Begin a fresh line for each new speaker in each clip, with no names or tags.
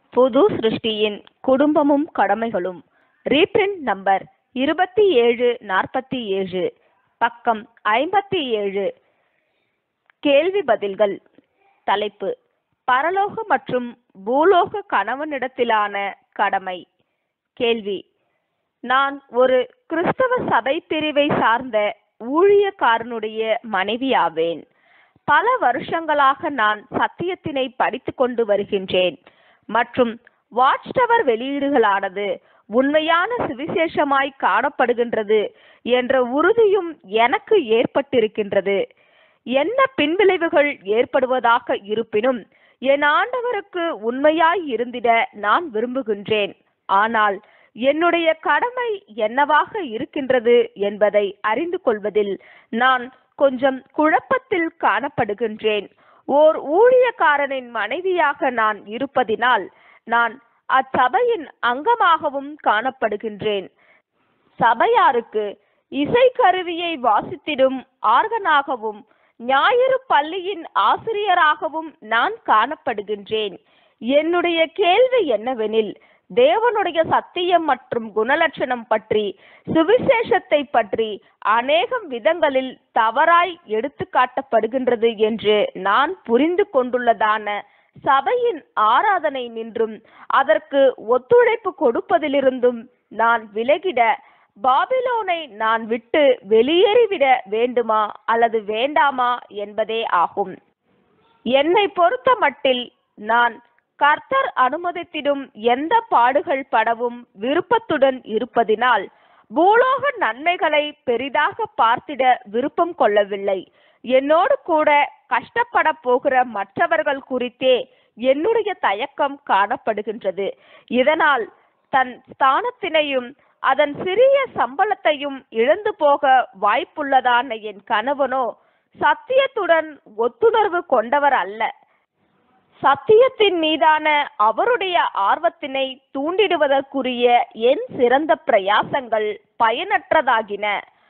புது சிருஷ்டியின் குடும்பமும் கடமைகளும் reprint number இருபத்தி ஏழு நாற்பத்தி ஏழு பக்கம் ஐம்பத்தி ஏழு கேள்வி பதில்கள் தலைப்பு பரலோக மற்றும் பூலோக கணவனிடத்திலான கடமை கேள்வி நான் ஒரு கிறிஸ்தவ சபை பிரிவை சார்ந்த ஊழியக்காரனுடைய மனைவியாவேன் பல வருஷங்களாக நான் சத்தியத்தினை படித்து கொண்டு வருகின்றேன் மற்றும் வாட்ச் டவர் வெளியீடுகளானது உண்மையான சுவிசேஷமாய் காணப்படுகின்றது என்ற உறுதியும் எனக்கு ஏற்பட்டிருக்கின்றது என்ன பின்விளைவுகள் ஏற்படுவதாக இருப்பினும் என் ஆண்டவருக்கு உண்மையாய் இருந்திட நான் விரும்புகின்றேன் ஆனால் என்னுடைய கடமை என்னவாக இருக்கின்றது என்பதை அறிந்து கொள்வதில் நான் கொஞ்சம் குழப்பத்தில் காணப்படுகின்றேன் ஓர் ஊழியக்காரனின் மனைவியாக நான் இருப்பதினால் நான் அச்சபையின் அங்கமாகவும் காணப்படுகின்றேன் சபையாருக்கு இசைக்கருவியை வாசித்திடும் ஆர்கனாகவும் ஞாயிறு பள்ளியின் ஆசிரியராகவும் நான் காணப்படுகின்றேன் என்னுடைய கேள்வி என்னவெனில் தேவனுடைய சத்தியம் மற்றும் குணலட்சணம் பற்றி சுவிசேஷத்தை பற்றி அநேகம் விதங்களில் தவறாய் எடுத்து காட்டப்படுகின்றது என்று நான் புரிந்து கொண்டுள்ளதான சபையின் ஆராதனை நின்றும் அதற்கு ஒத்துழைப்பு கொடுப்பதிலிருந்தும் நான் விலகிட பாபிலோனை நான் விட்டு வெளியேறிவிட வேண்டுமா அல்லது வேண்டாமா என்பதே ஆகும் என்னை பொறுத்த மட்டில் நான் கர்த்தர் அனுமதித்திடும் எந்த பாடுகள் படவும் விருப்பத்துடன் இருப்பதினால் பூலோக நன்மைகளை பெரிதாக பார்த்திட விருப்பம் கொள்ளவில்லை என்னோடு கூட கஷ்டப்பட போகிற மற்றவர்கள் குறித்தே என்னுடைய தயக்கம் காணப்படுகின்றது இதனால் தன் ஸ்தானத்தினையும் அதன் சிறிய சம்பளத்தையும் இழந்து போக வாய்ப்புள்ளதான என் கணவனோ சத்தியத்துடன் ஒத்துணர்வு கொண்டவர் அல்ல சத்தியத்தின் மீதான அவருடைய ஆர்வத்தினை தூண்டிடுவதற்குரிய என் சிறந்த பிரயாசங்கள் பயனற்றதாகின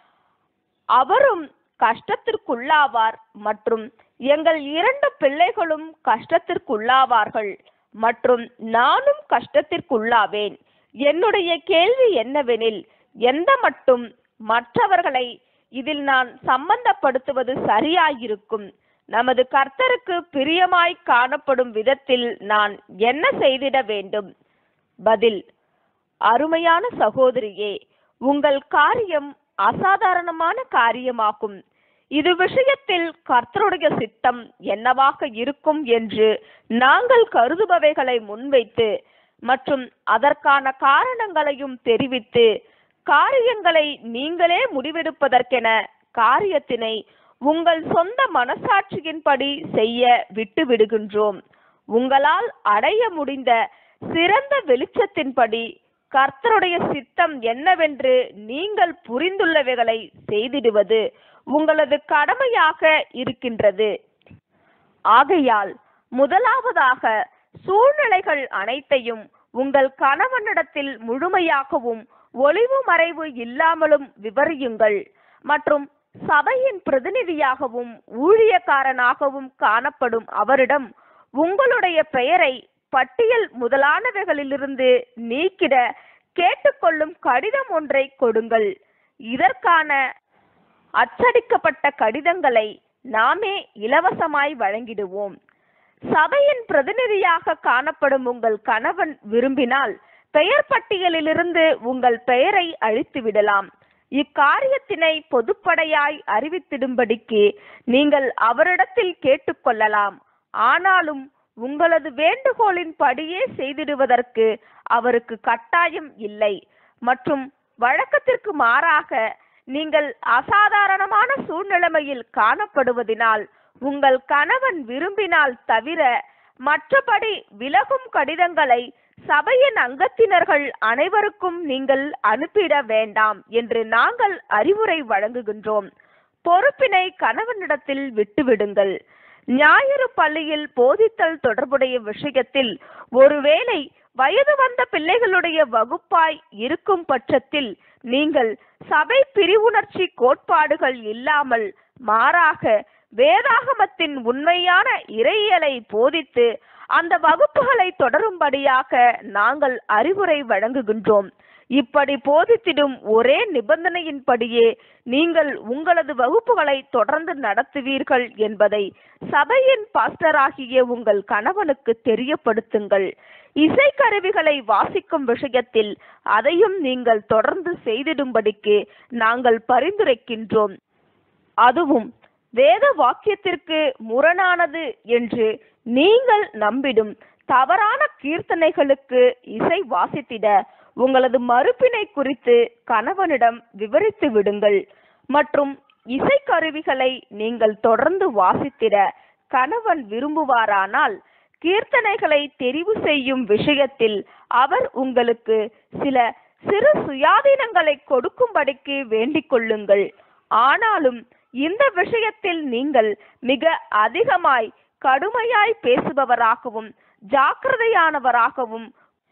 அவரும் கஷ்டத்திற்குள்ளாவார் மற்றும் எங்கள் இரண்டு பிள்ளைகளும் கஷ்டத்திற்குள்ளாவார்கள் மற்றும் நானும் கஷ்டத்திற்குள்ளாவேன் என்னுடைய கேள்வி என்னவெனில் எந்த மட்டும் மற்றவர்களை இதில் நான் சம்பந்தப்படுத்துவது சரியாயிருக்கும் நமது கர்த்தருக்கு பிரியமாய் காணப்படும் விதத்தில் நான் என்ன செய்திட வேண்டும் பதில் அருமையான சகோதரியே உங்கள் காரியம் அசாதாரணமான காரியமாகும் இது விஷயத்தில் கர்த்தருடைய சித்தம் என்னவாக இருக்கும் என்று நாங்கள் கருதுபவைகளை முன்வைத்து மற்றும் அதற்கான காரணங்களையும் தெரிவித்து காரியங்களை நீங்களே முடிவெடுப்பதற்கென காரியத்தினை உங்கள் சொந்த மனசாட்சியின்படி செய்ய விட்டு விடுகின்றோம் உங்களால் அடைய முடிந்த சிறந்த வெளிச்சத்தின்படி கர்த்தருடைய சித்தம் என்னவென்று நீங்கள் புரிந்துள்ளவைகளை செய்திடுவது உங்களது கடமையாக இருக்கின்றது ஆகையால் முதலாவதாக சூழ்நிலைகள் அனைத்தையும் உங்கள் கணவனிடத்தில் முழுமையாகவும் ஒளிவு மறைவு இல்லாமலும் விவரியுங்கள் மற்றும் சபையின் பிரதிநிதியாகவும் ஊழியக்காரனாகவும் காணப்படும் அவரிடம் உங்களுடைய பெயரை பட்டியல் முதலானவைகளிலிருந்து நீக்கிட கேட்டுக்கொள்ளும் கடிதம் ஒன்றை கொடுங்கள் இதற்கான அச்சடிக்கப்பட்ட கடிதங்களை நாமே இலவசமாய் வழங்கிடுவோம் சபையின் பிரதிநிதியாக காணப்படும் உங்கள் கணவன் விரும்பினால் பெயர் பட்டியலிலிருந்து உங்கள் பெயரை அழித்து விடலாம் இக்காரியத்தினை பொதுப்படையாய் அறிவித்திடும்படிக்கு நீங்கள் அவரிடத்தில் கேட்டுக்கொள்ளலாம் ஆனாலும் உங்களது வேண்டுகோளின் படியே செய்திடுவதற்கு அவருக்கு கட்டாயம் இல்லை மற்றும் வழக்கத்திற்கு மாறாக நீங்கள் அசாதாரணமான சூழ்நிலைமையில் காணப்படுவதினால் உங்கள் கணவன் விரும்பினால் தவிர மற்றபடி விலகும் கடிதங்களை சபையின் அங்கத்தினர்கள் அனைவருக்கும் நீங்கள் அனுப்பிட வேண்டாம் என்று நாங்கள் அறிவுரை வழங்குகின்றோம் பொறுப்பினை கணவனிடத்தில் விட்டுவிடுங்கள் ஞாயிறு பள்ளியில் போதித்தல் தொடர்புடைய விஷயத்தில் ஒருவேளை வயது வந்த பிள்ளைகளுடைய வகுப்பாய் இருக்கும் பட்சத்தில் நீங்கள் சபை பிரிவுணர்ச்சி கோட்பாடுகள் இல்லாமல் மாறாக வேதாகமத்தின் உண்மையான இறையியலை போதித்து அந்த வகுப்புகளை தொடரும்படியாக நாங்கள் அறிவுரை வழங்குகின்றோம் இப்படி போதித்திடும் ஒரே நிபந்தனையின்படியே நீங்கள் உங்களது வகுப்புகளை தொடர்ந்து நடத்துவீர்கள் என்பதை சபையின் பாஸ்டராகிய உங்கள் கணவனுக்கு தெரியப்படுத்துங்கள் இசைக்கருவிகளை வாசிக்கும் விஷயத்தில் அதையும் நீங்கள் தொடர்ந்து செய்திடும்படிக்கு நாங்கள் பரிந்துரைக்கின்றோம் அதுவும் வேத வாக்கியத்திற்கு முரணானது என்று நீங்கள் நம்பிடும் தவறான கீர்த்தனைகளுக்கு இசை வாசித்திட உங்களது மறுப்பினை குறித்து கணவனிடம் விவரித்து விடுங்கள் மற்றும் இசைக்கருவிகளை நீங்கள் தொடர்ந்து வாசித்திட கணவன் விரும்புவாரானால் கீர்த்தனைகளை தெரிவு செய்யும் விஷயத்தில் அவர் உங்களுக்கு சில சிறு சுயாதீனங்களை கொடுக்கும்படிக்கு வேண்டிக் கொள்ளுங்கள் ஆனாலும் இந்த விஷயத்தில் நீங்கள் மிக அதிகமாய் கடுமையாய் பேசுபவராகவும் ஜாக்கிரதையானவராகவும்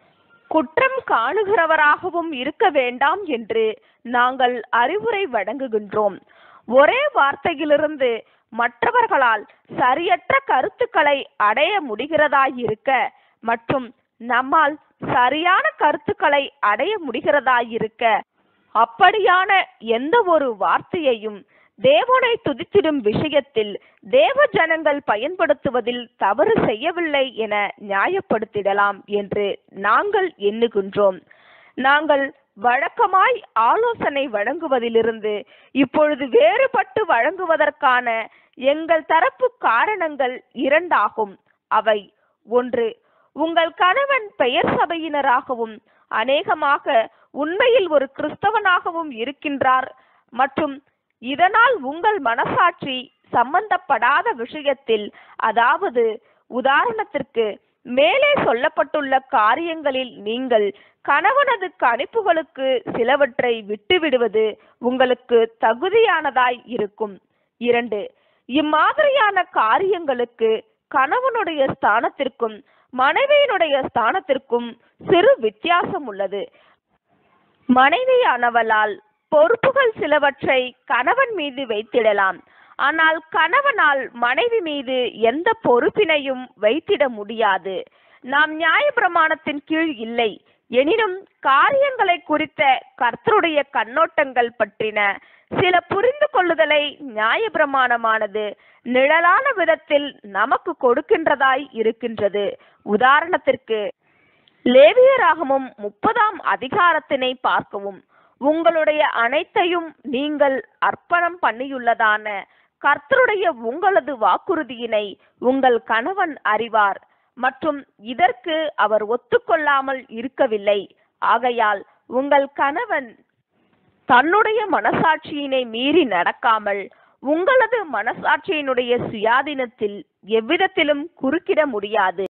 குற்றம் காணுகிறவராகவும் இருக்க வேண்டாம் என்று நாங்கள் அறிவுரை வழங்குகின்றோம் ஒரே வார்த்தையிலிருந்து மற்றவர்களால் சரியற்ற கருத்துக்களை அடைய முடிகிறதாயிருக்க மற்றும் நம்மால் சரியான கருத்துக்களை அடைய முடிகிறதாயிருக்க அப்படியான எந்த ஒரு வார்த்தையையும் தேவனை துதித்திடும் விஷயத்தில் தேவ ஜனங்கள் பயன்படுத்துவதில் தவறு செய்யவில்லை என நியாயப்படுத்திடலாம் என்று நாங்கள் எண்ணுகின்றோம் நாங்கள் வழக்கமாய் ஆலோசனை வழங்குவதிலிருந்து இப்பொழுது வேறுபட்டு வழங்குவதற்கான எங்கள் தரப்பு காரணங்கள் இரண்டாகும் அவை ஒன்று உங்கள் கணவன் பெயர் சபையினராகவும் அநேகமாக உண்மையில் ஒரு கிறிஸ்தவனாகவும் இருக்கின்றார் மற்றும் இதனால் உங்கள் மனசாட்சி சம்பந்தப்படாத விஷயத்தில் அதாவது உதாரணத்திற்கு மேலே சொல்லப்பட்டுள்ள காரியங்களில் நீங்கள் கணவனது கணிப்புகளுக்கு சிலவற்றை விட்டுவிடுவது உங்களுக்கு தகுதியானதாய் இருக்கும் இரண்டு இம்மாதிரியான காரியங்களுக்கு கணவனுடைய ஸ்தானத்திற்கும் மனைவியினுடைய ஸ்தானத்திற்கும் சிறு வித்தியாசம் உள்ளது மனைவியானவளால் பொறுப்புகள் சிலவற்றை கணவன் மீது வைத்திடலாம் ஆனால் கணவனால் மனைவி மீது எந்த பொறுப்பினையும் வைத்திட முடியாது நாம் நியாயப்பிரமாணத்தின் கீழ் இல்லை எனினும் காரியங்களை குறித்த கர்த்தருடைய கண்ணோட்டங்கள் பற்றின சில புரிந்து கொள்ளுதலை நியாயப்பிரமாணமானது நிழலான விதத்தில் நமக்கு கொடுக்கின்றதாய் இருக்கின்றது உதாரணத்திற்கு லேவியராகமும் முப்பதாம் அதிகாரத்தினை பார்க்கவும் உங்களுடைய அனைத்தையும் நீங்கள் அர்ப்பணம் பண்ணியுள்ளதான கர்த்தருடைய உங்களது வாக்குறுதியினை உங்கள் கணவன் அறிவார் மற்றும் இதற்கு அவர் ஒத்துக்கொள்ளாமல் இருக்கவில்லை ஆகையால் உங்கள் கணவன் தன்னுடைய மனசாட்சியினை மீறி நடக்காமல் உங்களது மனசாட்சியினுடைய சுயாதீனத்தில் எவ்விதத்திலும் குறுக்கிட முடியாது